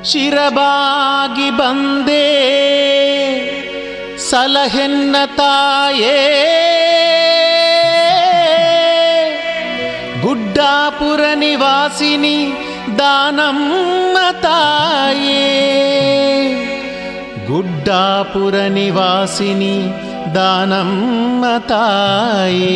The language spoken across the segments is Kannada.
ಶಿರಬಾಗಿ ಬಂದೆ ಸಲಹೆನ್ನ ತಾಯೇ ಗುಡ್ಡಾಪುರ ನಿವಾಸಿನಿ ದಾನಮ್ಮ ತಾಯೇ ಗುಡ್ಡಾಪುರ ನಿವಾಸಿನಿ ದಾನಮ್ಮ ತಾಯೇ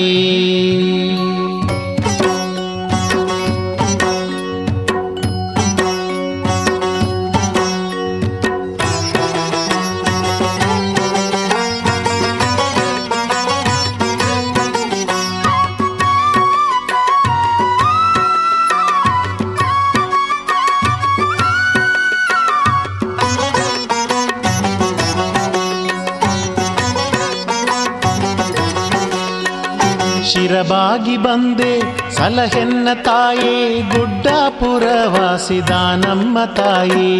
ಶಿರಬಾಗಿ ಬಂದೆ ಸಲಹೆನ್ನ ತಾಯೇ ಗುಡ್ಡಾಪುರ ವಾಸಿದಾನಮ್ಮ ತಾಯಿ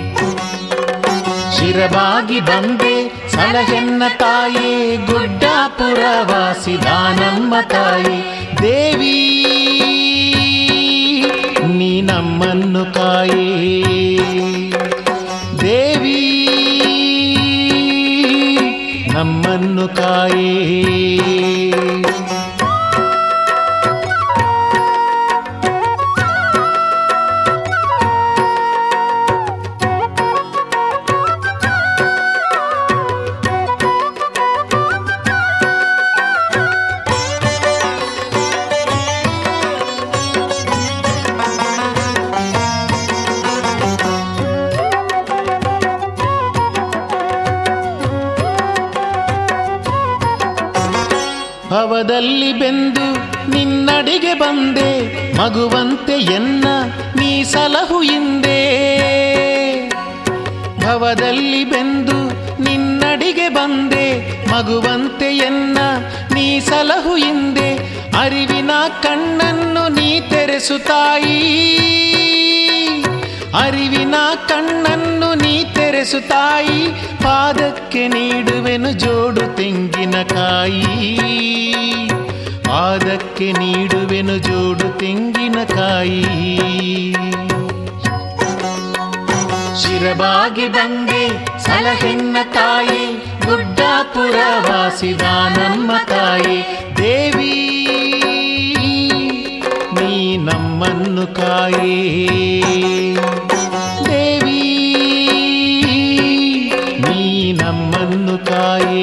ಶಿರಬಾಗಿ ಬಂದೆ ಸಲಹೆನ್ನ ತಾಯೇ ಗುಡ್ಡಾಪುರ ವಾಸಿದಾನಮ್ಮ ತಾಯಿ ದೇವಿ ನೀ ನಮ್ಮನ್ನು ಕಾಯೇ ದೇವಿ ನಮ್ಮನ್ನು ಕಾಯೇ ಭವದಲ್ಲಿ ಬೆಂದು ನಿನ್ನಡಿಗೆ ಬಂದೆ ಮಗುವಂತೆ ಎನ್ನ ನೀ ಸಲಹು ಹಿಂದೆ ಭವದಲ್ಲಿ ಬೆಂದು ನಿನ್ನಡಿಗೆ ಬಂದೆ ಮಗುವಂತೆ ಎನ್ನ ನೀ ಸಲಹು ಹಿಂದೆ ಅರಿವಿನ ಕಣ್ಣನ್ನು ನೀ ತೆರೆಸು ತಾಯಿ ಅರಿವಿನ ಕಣ್ಣನ್ನು ನೀ ತೆರೆಸು ತಾಯಿ ಪಾದಕ್ಕೆ ನೀಡುವೆನು ಜೋಡು ತೆಂಗಿನಕಾಯಿ ಪಾದಕ್ಕೆ ನೀಡುವೆನು ಜೋಡು ತೆಂಗಿನಕಾಯಿ ಶಿರಬಾಗಿ ಬಂದೆ ಸಲಹೆನ್ನ ತಾಯಿ ಗುಡ್ಡಾಪುರ ವಾಸಿದಾನಮ್ಮ ತಾಯಿ ದೇವಿ ನೀ ನಮ್ಮನ್ನು ಕಾಯೇ ದೇವಿ ನೀ ನಮ್ಮನ್ನು ಕಾಯೇ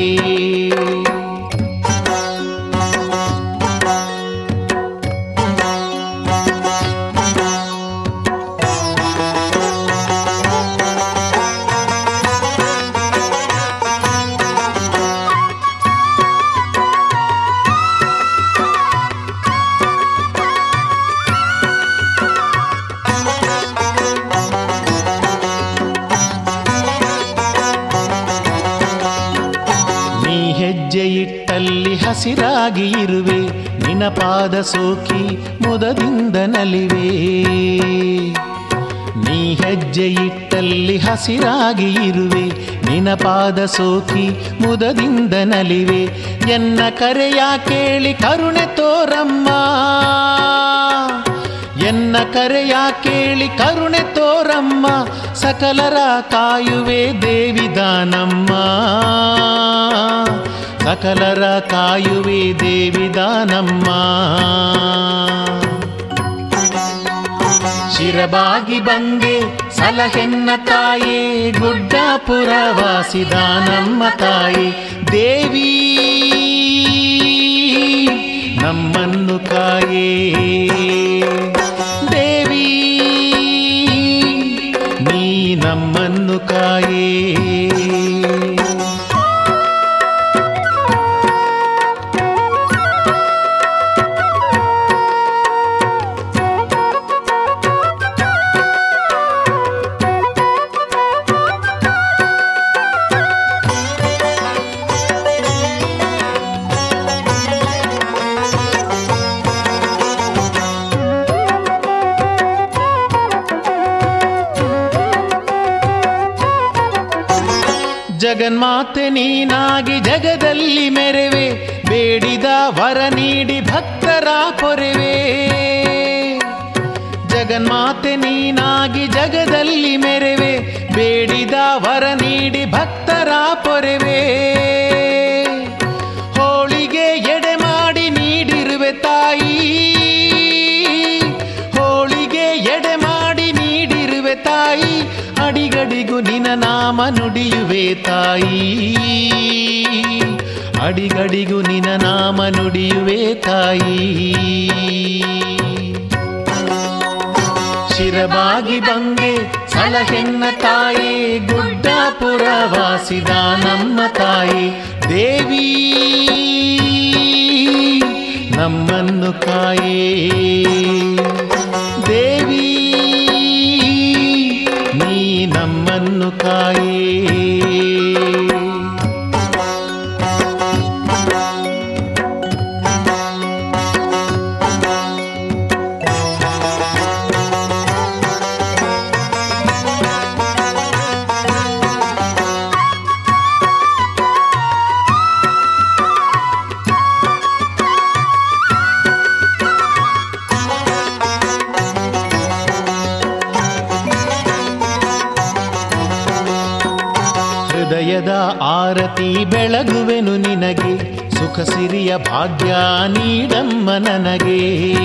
ನೀ ಹೆಜ್ಜೆ ಇಟ್ಟಲ್ಲಿ ಹಸಿರಾಗಿ ಇರುವೆ ನಿನ ಪಾದ ಸೋಕಿ ಮುದದಿಂದ ನಲಿವೆ ನೀ ಹೆಜ್ಜೆ ಇಟ್ಟಲ್ಲಿ ಹಸಿರಾಗಿ ಇರುವೆ ನಿನ ಪಾದ ಸೋಕಿ ಮುದದಿಂದ ನಲಿವೆ ಎನ್ನ ಕರೆಯ ಕೇಳಿ ಕರುಣೆ ತೋರಮ್ಮ ಎನ್ನ ಕರೆಯ ಕೇಳಿ ಕರುಣೆ ತೋರಮ್ಮ ಸಕಲರ ಕಾಯುವೆ ದೇವಿದಾನಮ್ಮ ಸಕಲರ ಕಾಯುವೆ ದೇವಿದಾನಮ್ಮ ಶಿರಬಾಗಿ ಬಂದೆ ಸಲಹೆನ್ನ ತಾಯೇ ಗುಡ್ಡಾಪುರ ವಾಸಿದಾನಮ್ಮ ತಾಯಿ ದೇವಿ ನಮ್ಮನ್ನು ಕಾಯೇ ದೇವಿ ನೀ ನಮ್ಮನ್ನು ಕಾಯೇ ಜಗನ್ಮಾತೆ ನೀನಾಗಿ ಜಗದಲ್ಲಿ ಮೆರೆವೆ ಬೇಡಿದ ವರ ನೀಡಿ ಭಕ್ತರ ಪೊರೆವೆ ಜಗನ್ಮಾತೆ ನೀನಾಗಿ ಜಗದಲ್ಲಿ ಮೆರೆವೆ ಬೇಡಿದ ವರ ನೀಡಿ ಭಕ್ತರ ಪೊರೆವೆ ಹೋಳಿಗೆ ಎಡೆ ಮಾಡಿ ನೀಡಿರುವೆ ತಾಯಿ ಹೋಳಿಗೆ ಎಡೆ ಮಾಡಿ ನೀಡಿರುವೆ ತಾಯಿ ಅಡಿಗಡಿಗೂ ನಿನ ನಾಮ ನುಡಿಯುವೆ ತಾಯಿ ಅಡಿಗಡಿಗೂ ನಿನ ನಾಮ ನುಡಿಯುವೆ ತಾಯಿ ಶಿರಬಾಗಿ ಬಂದೆ ಸಲಹೆನ್ನ ತಾಯಿ ಗುಡ್ಡಾಪುರ ವಾಸಿದ ನಮ್ಮ ತಾಯಿ ದೇವಿ ನಮ್ಮನ್ನು ಕಾಯೇ ದೇವಿ ನೀ ನಮ್ಮನ್ನು ಕಾಯೇ ಹೃದಯದ ಆರತಿ ಬೆಳಗುವೆನು ನಿನಗೆ ಸುಖ ಸಿರಿಯ ಭಾಗ್ಯ ನೀಡಮ್ಮ ನನಗೆ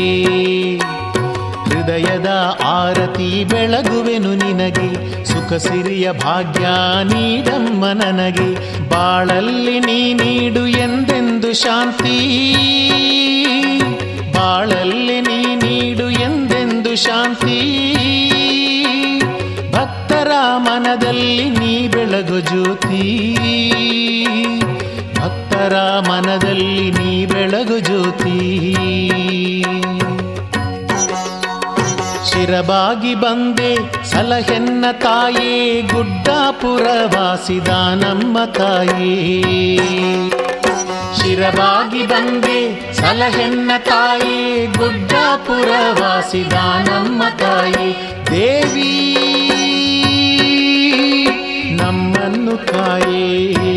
ಹೃದಯದ ಆರತಿ ಬೆಳಗುವೆನು ನಿನಗೆ ಸುಖ ಸಿರಿಯ ಭಾಗ್ಯ ನೀಡಮ್ಮ ನನಗೆ ಬಾಳಲ್ಲಿ ನೀ ನೀಡು ಎಂದೆಂದು ಶಾಂತಿ ಬಾಳಲ್ಲಿ ನೀ ನೀಡು ಎಂದೆಂದು ಶಾಂತಿ ಭಕ್ತರ ಮನದಲ್ಲಿ ನೀ ಬೆಳಗು ಜ್ಯೋತಿ ಭಕ್ತರ ಮನದಲ್ಲಿ ನೀ ಬೆಳಗು ಜ್ಯೋತಿ ಶಿರಬಾಗಿ ಬಂದೆ ಸಲಹೆನ್ನ ತಾಯೇ ಗುಡ್ಡಾಪುರ ವಾಸಿದ ನಮ್ಮ ತಾಯೇ ಶಿರಬಾಗಿ ಬಂದೆ ಸಲಹೆನ್ನ ತಾಯಿ ಗುಡ್ಡಾಪುರ ವಾಸಿದ ನಮ್ಮ ತಾಯಿ ದೇವಿ ನಮ್ಮನ್ನು ಕಾಯೇ